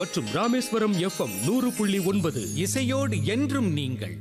மற்றும் ராமேஸ்வரம் எஃப்எம் நூறு புள்ளி ஒன்பது இசையோடு என்றும் நீங்கள்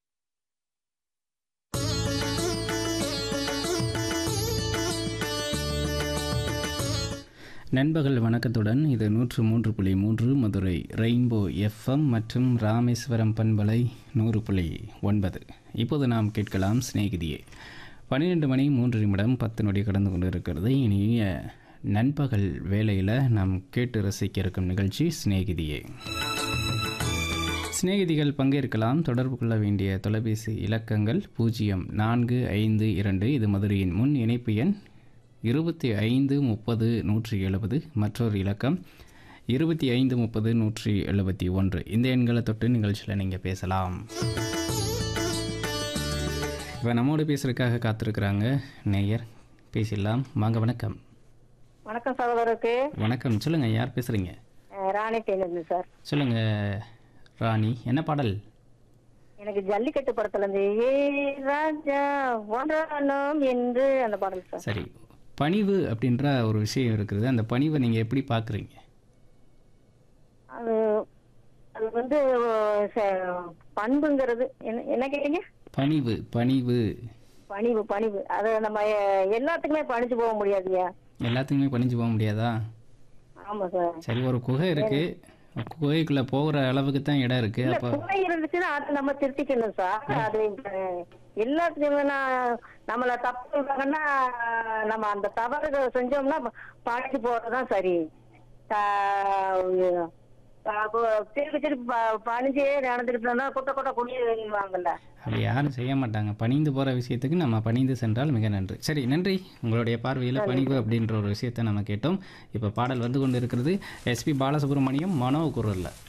நண்பகல் வணக்கத்துடன் இது நூற்று மூன்று புள்ளி மூன்று மதுரை ரெயின்போ எஃப்எம் மற்றும் ராமேஸ்வரம் பண்பலை நூறு புள்ளி ஒன்பது இப்போது நாம் கேட்கலாம் சிநேகிதியே பன்னிரெண்டு மணி மூன்று நிமிடம் பத்து நொடி கடந்து கொண்டு இருக்கிறது இனிய நண்பகல் வேளையில் நாம் கேட்டு ரசிக்க இருக்கும் நிகழ்ச்சி சிநேகிதியே சிநேகிதிகள் பங்கேற்கலாம் தொடர்பு கொள்ள வேண்டிய தொலைபேசி இலக்கங்கள் பூஜ்ஜியம் நான்கு ஐந்து இரண்டு இது மதுரையின் முன் இணைப்பு எண் இருபத்தி ஐந்து முப்பது நூற்றி எழுபது மற்றொரு இலக்கம் இருபத்தி ஐந்து முப்பது நூற்றி எழுபத்தி ஒன்று இந்த எண்களை தொட்டு நிகழ்ச்சியில் நீங்கள் பேசலாம் இப்போ நம்மோடு பேசுறதுக்காக காத்திருக்கிறாங்க நேயர் பேசிடலாம் வாங்க வணக்கம் வணக்கம் சகோதரருக்கு வணக்கம் சொல்லுங்கள் யார் பேசுகிறீங்க அஹ் ராணி தேனி சார் சொல்லுங்கள் ராணி என்ன பாடல் எனக்கு ஜல்லிக்கட்டு படத்துல இருந்து ஏ ராஜா ஒன்றானோம் என்று அந்த பாடல் சார் சரி பணிவு அப்படின்ற ஒரு விஷயம் இருக்குது அந்த பணிவை நீங்கள் எப்படி பார்க்குறீங்க அது அது வந்து ச- பண்புங்கிறது என்ன என்ன கேட்டீங்க பணிவு பணிவு பணிவு பணிவு அது நம்ம எ- எல்லாத்துக்குமே பணிச்சு போக முடியாதுயா எல்லாத்துக்குமே பணிஞ்சு போக முடியாதா ஆமா சார் சரி ஒரு குகை இருக்கு குகைக்குள்ள போகிற அளவுக்கு தான் இடம் இருக்கு இல்ல அப்போ குறை இருந்துச்சுன்னா அதை நம்ம திருத்திக்கணும் சார் அது இப்ப எல்லாத்துக்குமே நான் நம்மள தப்பு சொல்றாங்கன்னா நம்ம அந்த தவறு செஞ்சோம்னா பணிச்சு போறதுதான் சரி த- அப்போ திருப்பி திருப்பி ப- பணிஞ்சே நடந்துட்டு இருந்தா குட்ட குட்ட குடிவாங்கல்ல அப்படி யாரும் செய்ய மாட்டாங்க பணிந்து போகிற விஷயத்துக்கு நம்ம பணிந்து சென்றால் மிக நன்றி சரி நன்றி உங்களுடைய பார்வையில் பணிவு அப்படின்ற ஒரு விஷயத்தை நம்ம கேட்டோம் இப்போ பாடல் வந்து கொண்டு இருக்கிறது எஸ்பி பாலசுப்ரமணியம் மனோ குரலில்